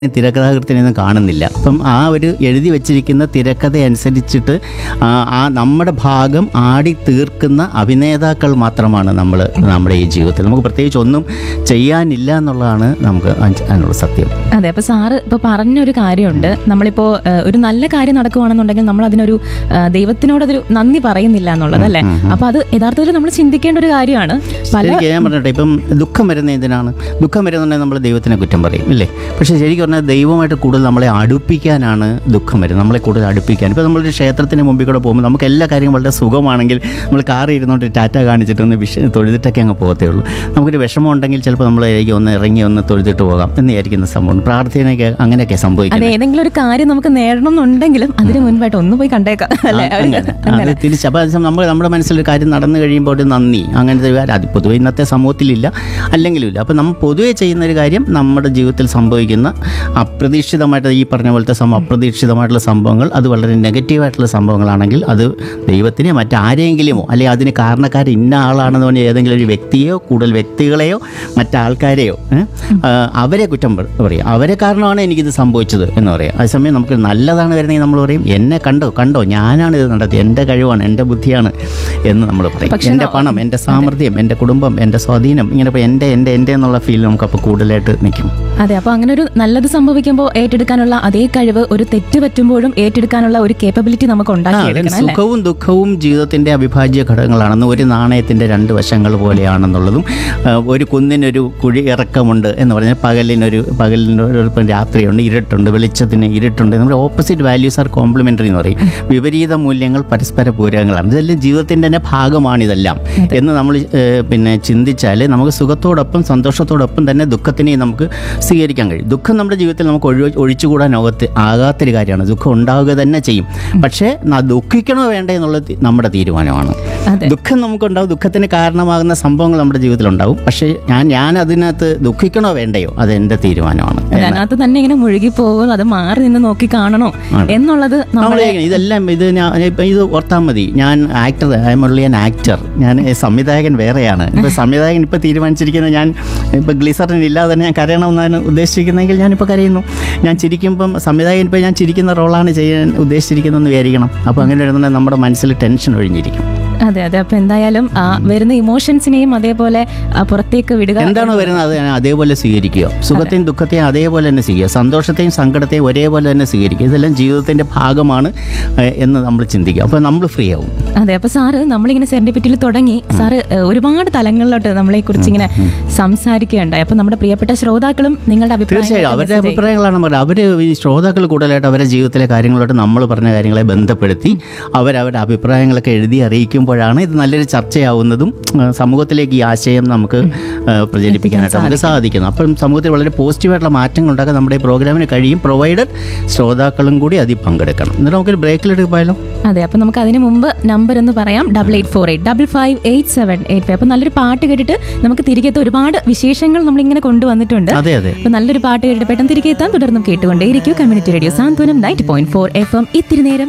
തിരക്കഥാകൃത്തിനെയൊന്നും കാണുന്നില്ല അപ്പം ആ ഒരു എഴുതി വെച്ചിരിക്കുന്ന തിരക്കഥ അനുസരിച്ചിട്ട് ആ ആ നമ്മുടെ ഭാഗം ആടി തീർക്കുന്ന അഭിനേതാക്കൾ മാത്രമാണ് നമ്മൾ നമ്മുടെ ഈ ജീവിതത്തിൽ നമുക്ക് പ്രത്യേകിച്ച് ഒന്നും ചെയ്യാനില്ല എന്നുള്ളതാണ് നമുക്ക് അഞ്ച് അതിനുള്ള സത്യം അതെ അപ്പൊ സാറ് ഇപ്പൊ പറഞ്ഞൊരു കാര്യമുണ്ട് നമ്മളിപ്പോ ഏഹ്, ഒരു നല്ല കാര്യം നടക്കുവാണെന്നുണ്ടെങ്കിൽ നമ്മൾ അതിനൊരു ഏഹ്, ദൈവത്തിനോട് അതൊരു നന്ദി പറയുന്നില്ല എന്നുള്ളത് അല്ലേ അപ്പൊ അത് യഥാർത്ഥത്തിൽ നമ്മൾ ചിന്തിക്കേണ്ട ഒരു കാര്യമാണ് പല ശരിക്കും ഞാൻ പറഞ്ഞിട്ടെ ഇപ്പം ദുഃഖം വരുന്ന എന്തിനാണ് ദുഃഖം വരുന്നുണ്ടെങ്കിൽ നമ്മൾ ദൈവത്തിനെ കുറ്റം പറയും ഇല്ലേ പക്ഷേ ശരിക്കും പറഞ്ഞാൽ ദൈവമായിട്ട് കൂടുതൽ നമ്മളെ അടുപ്പിക്കാനാണ് ദുഃഖം വരുന്നത് നമ്മളെ കൂടുതൽ അടുപ്പിക്കാൻ ഇപ്പോൾ നമ്മളൊരു ക്ഷേത്രത്തിന് മുമ്പിൽ കൂടെ പോകുമ്പോൾ നമുക്ക് എല്ലാ കാര്യവും വളരെ സുഖമാണെങ്കിൽ നമ്മൾ കാറിൽ ഇരുന്നുകൊണ്ട് ടാറ്റ കാണിച്ചിട്ട് ഒന്ന് വിഷ തൊഴുതിട്ടൊക്കെ അങ്ങ് പോകത്തേ ഉള്ളൂ നമുക്കൊരു വിഷമം ഉണ്ടെങ്കിൽ ചിലപ്പോൾ നമ്മൾ ആയിരിക്കും ഒന്ന് ഇറങ്ങി ഒന്ന് തൊഴുതിട്ട് പോകാം എന്ന് വിചാരിക്കുന്ന സംഭവം പ്രാർത്ഥനയൊക്കെ അങ്ങനെയൊക്കെ അത് സംഭവിക്കുന്നത് ഏതെങ്കിലും ഒരു കാര്യം നമുക്ക് നേടണം എന്നുണ്ടെങ്കിലും അതിന് മുൻപായിട്ട് ഒന്ന് പോയി കണ്ടേക്കാം അല്ലെ ആ, അങ്ങനെ അത് തിരിച്ച് അപ്പോൾ അത് നമ്മൾ നമ്മുടെ മനസ്സിലൊരു കാര്യം നടന്നു കഴിയുമ്പോൾ ഒരു നന്ദി അങ്ങനത്തെ ഒരു കാര്യം അത് പൊതുവെ ഇന്നത്തെ സമൂഹത്തിലില്ല അല്ലെങ്കിലും ഇല്ല അപ്പോൾ നമ്മൾ പൊതുവെ ചെയ്യുന്ന ഒരു കാര്യം നമ്മുടെ ജീവിതത്തിൽ സംഭവിക്കുന്ന അപ്രതീക്ഷിതമായിട്ട് ഈ പറഞ്ഞ പോലത്തെ സം അപ്രതീക്ഷിതമായിട്ടുള്ള സംഭവങ്ങൾ അത് വളരെ നെഗറ്റീവായിട്ടുള്ള സംഭവങ്ങളാണെങ്കിൽ അത് ദൈവത്തിനെ മറ്റാരെങ്കിലുമോ അല്ലെങ്കിൽ അതിന് കാരണക്കാർ ഇന്ന ആളാണെന്ന് പറഞ്ഞാൽ ഏതെങ്കിലും ഒരു വ്യക്തിയോ കൂടുതൽ വ്യക്തികളെയോ മറ്റാൾക്കാരെയോ ഏ, ആ, അവരെ കുറ്റം പറ- പറയും അവരെ കാരണമാണ് എനിക്കിത് സംഭവിച്ചത് എന്ന് പറയാം അതേസമയം നമുക്ക് നല്ലതാണ് വരുന്നെങ്കിൽ നമ്മൾ പറയും എന്നെ കണ്ടോ കണ്ടോ ഞാനാണ് ഇത് നടത്തിയത് എൻ്റെ കഴിവാണ് എൻ്റെ ബുദ്ധിയാണ് എന്ന് നമ്മൾ പറയും പക്ഷേ എൻ്റെ പണം എൻ്റെ സാമർഥ്യം എൻ്റെ കുടുംബം എൻ്റെ സ്വാധീനം ഇങ്ങനെ ഇപ്പോൾ എൻ്റെ എൻ്റെ എൻ്റെ എന്നുള്ള ഫീൽ നമുക്കപ്പോൾ കൂടുതലായിട്ട് നിൽക്കും അതെ അപ്പൊ അങ്ങനെ ഒരു നല്ലത് സംഭവിക്കുമ്പോൾ ഏറ്റെടുക്കാനുള്ള അതേ കഴിവ് ഒരു തെറ്റ് പറ്റുമ്പോഴും ഏറ്റെടുക്കാനുള്ള ഒരു കേപ്പബിലിറ്റി നമുക്ക് ആ, ഉണ്ടാക്കിയെടുക്കണം അല്ലേ സുഖവും ദുഃഖവും ജീവിതത്തിന്റെ അവിഭാജ്യ ഘടകങ്ങളാണെന്ന് ഒരു നാണയത്തിന്റെ രണ്ട് വശങ്ങൾ പോലെയാണെന്നുള്ളതും ആ, ഒരു കുന്നിനൊരു കുഴി ഇറക്കമുണ്ട് എന്ന് പറഞ്ഞാൽ പകലിനൊരു പകലിനൊരു ഇപ്പം രാത്രിയുണ്ട് ഇരുട്ടുണ്ട് വെളിച്ചത്തിന് ഇരുട്ടുണ്ട് നമ്മുടെ ഓപ്പോസിറ്റ് വാല്യൂസ് ആർ കോംപ്ലിമെന്ററി എന്ന് പറയും വിപരീത മൂല്യങ്ങൾ പരസ്പര പൂരകങ്ങളാണ് ഇതെല്ലാം ജീവിതത്തിന്റെ തന്നെ ഭാഗമാണിതെല്ലാം എന്ന് നമ്മൾ ഏഹ്, പിന്നെ ചിന്തിച്ചാൽ നമുക്ക് സുഖത്തോടൊപ്പം സന്തോഷത്തോടൊപ്പം തന്നെ ദുഃഖത്തിനെയും നമുക്ക് സ്വീകരിക്കാൻ കഴിയും ദുഃഖം നമ്മുടെ ജീവിതത്തിൽ നമുക്ക് ഒഴി ഒഴിച്ചുകൂടാൻ ആകത്ത് ആകാത്തൊരു കാര്യമാണ് ദുഃഖം ഉണ്ടാവുക തന്നെ ചെയ്യും പക്ഷേ ന- ദുഃഖിക്കണോ വേണ്ടേ എന്നുള്ളത് തി- നമ്മുടെ തീരുമാനമാണ് അതെ ദുഃഖം നമുക്കുണ്ടാവും ദുഃഖത്തിന് കാരണമാകുന്ന സംഭവങ്ങൾ നമ്മുടെ ജീവിതത്തിൽ ഉണ്ടാവും പക്ഷേ ഞാൻ ഞാൻ അതിനകത്ത് ദുഃഖിക്കണോ വേണ്ടയോ അത് എൻ്റെ തീരുമാനമാണ് അതിനകത്ത് തന്നെ ഇങ്ങനെ മുഴുകി പോകും അത് മാറി നിന്ന് നോക്കി കാണണോ എന്നുള്ളത് നമ്മൾ നമ്മളെ ഇതെല്ലാം ഇത് ഞാൻ ഇപ്പം ഇത് ഓർത്താൽ മതി ഞാൻ actor I am only an actor ഞാൻ ഏ, സംവിധായകൻ വേറെയാണ് ഇപ്പം സംവിധായകൻ ഇപ്പം തീരുമാനിച്ചിരിക്കുന്നത് ഞാൻ ഇപ്പം ഗ്ലിസറിൻ ഇല്ലാതെ തന്നെ ഞാൻ കരയണമെന്നാണ് ഉദ്ദേശിച്ചിരിക്കുന്നതെങ്കിൽ ഞാനിപ്പോൾ കരയുന്നു ഞാൻ ചിരിക്കുമ്പം സംവിധായകൻ ഇപ്പോൾ ഞാൻ ചിരിക്കുന്ന റോളാണ് ചെയ്യാൻ ഉദ്ദേശിച്ചിരിക്കുന്നതെന്ന് വിചാരിക്കണം അപ്പോൾ അങ്ങനെ വരുന്നുണ്ടെങ്കിൽ നമ്മുടെ മനസ്സിൽ ടെൻഷൻ ഒഴിഞ്ഞിരിക്കും അതെ അതെ അപ്പൊ എന്തായാലും ആ വരുന്ന ഇമോഷൻസിനെയും അതേപോലെ ആ, പുറത്തേക്ക് വിടുക എന്താണോ വരുന്നത് അത് അതേപോലെ സ്വീകരിക്കുക സുഖത്തെയും ദുഃഖത്തെയും അതേപോലെ തന്നെ സ്വീകരിക്കുക സന്തോഷത്തെയും സങ്കടത്തെയും ഒരേപോലെ തന്നെ സ്വീകരിക്കുക ഇതെല്ലാം ജീവിതത്തിൻ്റെ ഭാഗമാണ് ഏ, എന്ന് നമ്മൾ ചിന്തിക്കുക അപ്പോൾ നമ്മൾ ഫ്രീ ആവും അതെ അപ്പൊ സാറ് നമ്മളിങ്ങനെ സെറൻഡിപ്പിറ്റിയിൽ തുടങ്ങി സാറ് ഏഹ്, ഒരുപാട് തലങ്ങളിലോട്ട് നമ്മളെ കുറിച്ച് ഇങ്ങനെ സംസാരിക്കുകയുണ്ടായി അപ്പൊ നമ്മുടെ പ്രിയപ്പെട്ട ശ്രോതാക്കളും നിങ്ങളുടെ തീർച്ചയായും അവരുടെ അഭിപ്രായം അഭിപ്രായങ്ങളാണ് പറയുന്നത് അവർ ഈ ശ്രോതാക്കൾ കൂടുതലായിട്ട് അവരുടെ ജീവിതത്തിലെ കാര്യങ്ങളോട്ട് നമ്മൾ പറഞ്ഞ കാര്യങ്ങളെ ബന്ധപ്പെടുത്തി അവരവരുടെ അഭിപ്രായങ്ങളൊക്കെ എഴുതി അറിയിക്കുമ്പോഴാണ് ഇത് നല്ലൊരു ചർച്ചയാവുന്നതും ആ, സമൂഹത്തിലേക്ക് ഈ ആശയം നമുക്ക് ആ, പ്രചരിപ്പിക്കാനായിട്ട് നമുക്ക് സാധിക്കുന്നു അപ്പം സമൂഹത്തിൽ വളരെ പോസിറ്റീവായിട്ടുള്ള മാറ്റങ്ങൾ ഉണ്ടാക്കാൻ നമ്മുടെ ഈ പ്രോഗ്രാമിന് കഴിയും പ്രൊവൈഡഡ് ശ്രോതാക്കളും കൂടി അതിൽ പങ്കെടുക്കണം എന്നിട്ട് നമുക്കൊരു ബ്രേക്കിലെടുക്ക് പോയാലോ അതെ അപ്പൊ നമുക്ക് അതിന് മുമ്പ് നമ്പർ എന്ന് പറയാം double eight four eight double five eight seven eight five അപ്പൊ നല്ലൊരു പാട്ട് കേട്ടിട്ട് നമുക്ക് തിരികെ എത്താം. ഒരുപാട് വിശേഷങ്ങൾ നമ്മളിങ്ങനെ കൊണ്ടുവന്നിട്ടുണ്ട് അതെ അതെ അപ്പൊ നല്ലൊരു പാട്ട് കേട്ടിട്ട് പെട്ടെന്ന് തിരികെ എത്താൻ തുടർന്നും കേട്ടുകൊണ്ടേയിരിക്കും community radio Santhwanam ninety point four F M ഇത്തിരി നേരം